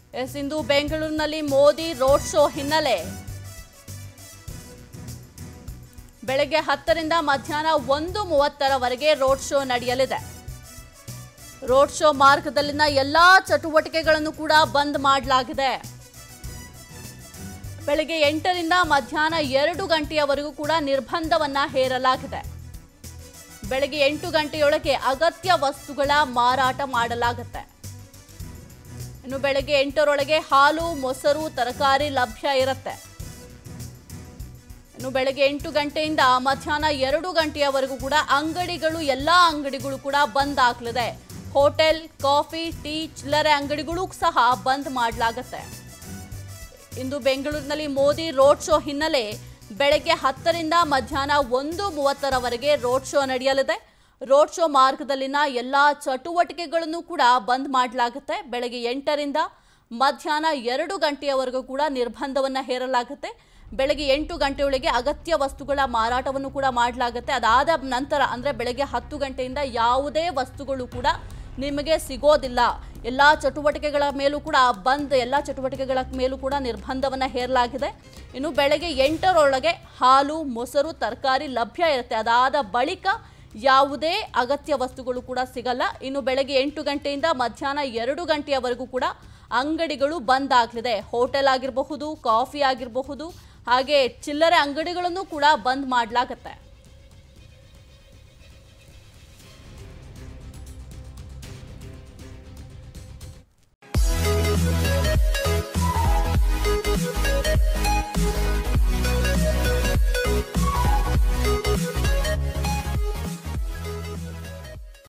S ಇಂದು ಬೆಂಗಳೂರಿನಲ್ಲಿ Modi road show ಹಿನ್ನೆಲೆ ಬೆಳಗ್ಗೆ ಹತ್ತರಿಂದ ಮಧ್ಯಾಹ್ನ ಒಂದು ಮೂವತ್ತರವರೆಗೆ ರೋಡ್ ಶೋ ನಡೆಯಲಿದೆ ರೋಡ್ ಶೋ ಮಾರ್ಗದಲ್ಲಿನ ಎಲ್ಲಾ ಚಟುವಟಿಕೆಗಳನ್ನು ಕೂಡ ಬಂದ್ ಮಾಡಲಾಗಿದೆ ಬೆಳಗ್ಗೆ ಎಂಟರಿಂದ ಮಧ್ಯಾಹ್ನ ಎರಡು ಗಂಟೆಯವರೆಗೂ ಕೂಡ ನಿರ್ಬಂಧವನ್ನ ಹೇರಲಾಗಿದೆ ಬೆಳಗ್ಗೆ ಎಂಟು ಗಂಟೆಯೊಳಗೆ ಅಗತ್ಯ ವಸ್ತುಗಳ ಮಾರಾಟ ಮಾಡಲಾಗುತ್ತೆ ಇನ್ನು ಬೆಳಗ್ಗೆ ಎಂಟರೊಳಗೆ ಹಾಲು ಮೊಸರು ತರಕಾರಿ ಲಭ್ಯ ಇರುತ್ತೆ ಇನ್ನು ಬೆಳಗ್ಗೆ ಎಂಟು ಗಂಟೆಯಿಂದ ಮಧ್ಯಾಹ್ನ ಎರಡು ಗಂಟೆಯವರೆಗೂ ಕೂಡ ಅಂಗಡಿಗಳು ಎಲ್ಲ ಅಂಗಡಿಗಳು ಕೂಡ ಬಂದ್ ಆಗಲಿದೆ ಹೋಟೆಲ್ ಕಾಫಿ ಟೀ ಚಿಲ್ಲರೆ ಅಂಗಡಿಗಳು ಸಹ ಬಂದ್ ಮಾಡಲಾಗುತ್ತೆ ಇಂದು ಬೆಂಗಳೂರಿನಲ್ಲಿ ಮೋದಿ ರೋಡ್ ಶೋ ಹಿನ್ನೆಲೆ ಬೆಳಗ್ಗೆ ಹತ್ತರಿಂದ ಮಧ್ಯಾಹ್ನ ಒಂದು ಮೂವತ್ತರವರೆಗೆ ರೋಡ್ ಶೋ ನಡೆಯಲಿದೆ ರೋಡ್ ಶೋ ಮಾರ್ಗದಲ್ಲಿನ ಎಲ್ಲ ಚಟುವಟಿಕೆಗಳನ್ನು ಕೂಡ ಬಂದ್ ಮಾಡಲಾಗುತ್ತೆ ಬೆಳಗ್ಗೆ ಎಂಟರಿಂದ ಮಧ್ಯಾಹ್ನ ಎರಡು ಗಂಟೆಯವರೆಗೂ ಕೂಡ ನಿರ್ಬಂಧವನ್ನು ಹೇರಲಾಗುತ್ತೆ ಬೆಳಗ್ಗೆ ಎಂಟು ಗಂಟೆಯೊಳಗೆ ಅಗತ್ಯ ವಸ್ತುಗಳ ಮಾರಾಟವನ್ನು ಕೂಡ ಮಾಡಲಾಗುತ್ತೆ ಅದಾದ ನಂತರ ಅಂದರೆ ಬೆಳಗ್ಗೆ ಹತ್ತು ಗಂಟೆಯಿಂದ ಯಾವುದೇ ವಸ್ತುಗಳು ಕೂಡ ನಿಮಗೆ ಸಿಗೋದಿಲ್ಲ ಎಲ್ಲ ಚಟುವಟಿಕೆಗಳ ಮೇಲೂ ಕೂಡ ಬಂದ್ ಎಲ್ಲ ಚಟುವಟಿಕೆಗಳ ಮೇಲೂ ಕೂಡ ನಿರ್ಬಂಧವನ್ನು ಹೇರಲಾಗಿದೆ ಇನ್ನು ಬೆಳಗ್ಗೆ ಎಂಟರೊಳಗೆ ಹಾಲು ಮೊಸರು ತರಕಾರಿ ಲಭ್ಯ ಇರುತ್ತೆ ಅದಾದ ಬಳಿಕ ಯಾವುದೇ ಅಗತ್ಯ ವಸ್ತುಗಳು ಕೂಡ ಸಿಗಲ್ಲ ಇನ್ನು ಬೆಳಗ್ಗೆ ಎಂಟು ಗಂಟೆಯಿಂದ ಮಧ್ಯಾಹ್ನ ಎರಡು ಗಂಟೆಯವರೆಗೂ ಕೂಡ ಅಂಗಡಿಗಳು ಬಂದ್ ಆಗಲಿದೆ ಹೋಟೆಲ್ ಆಗಿರಬಹುದು ಕಾಫಿ ಆಗಿರಬಹುದು ಹಾಗೆ ಚಿಲ್ಲರೆ ಅಂಗಡಿಗಳನ್ನು ಕೂಡ ಬಂದ್ ಮಾಡಲಾಗತ್ತೆ